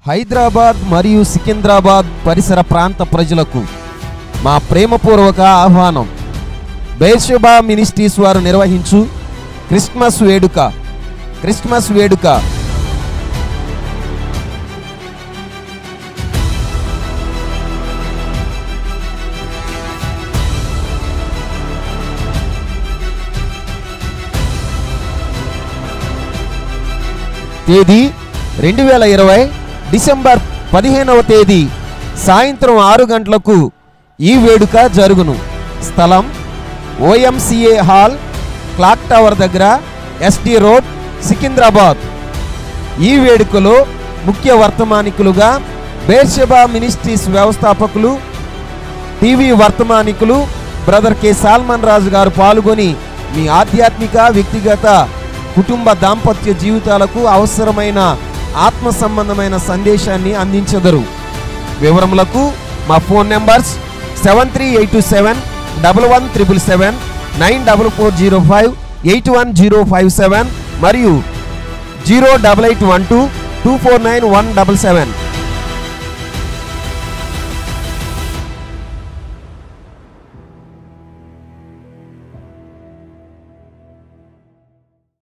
హైదరాబాద్ మరియు సికింద్రాబాద్ పరిసర ప్రాంత ప్రజలకు మా ప్రేమపూర్వక ఆహ్వానం బేర్షబా మినిస్ట్రీస్ వారు నిర్వహించు క్రిస్మస్ వేడుక క్రిస్మస్ వేడుక తేదీ రెండు వేల ఇరవై డిసెంబర్ పదిహేనవ తేదీ సాయంత్రం ఆరు గంటలకు ఈ వేడుక జరుగును స్థలం ఓఎంసిఏ హాల్ క్లాక్ టవర్ దగ్గర ఎస్డి రోడ్ సికింద్రాబాద్ ఈ వేడుకలో ముఖ్య వర్తమానికులుగా బేర్షబా మినిస్ట్రీస్ వ్యవస్థాపకులు టీవీ వర్తమానికులు brother K Solomon Raju garu పాల్గొని మీ ఆధ్యాత్మిక వ్యక్తిగత కుటుంబ దాంపత్య జీవితాలకు అవసరమైన ఆత్మ సంబంధమైన సందేశాన్ని అందించదరు వివరములకు మా phone numbers seven three eight two seven double one triple seven nine double four zero five eight one zero five seven మరియు zero double eight one two two four nine one double seven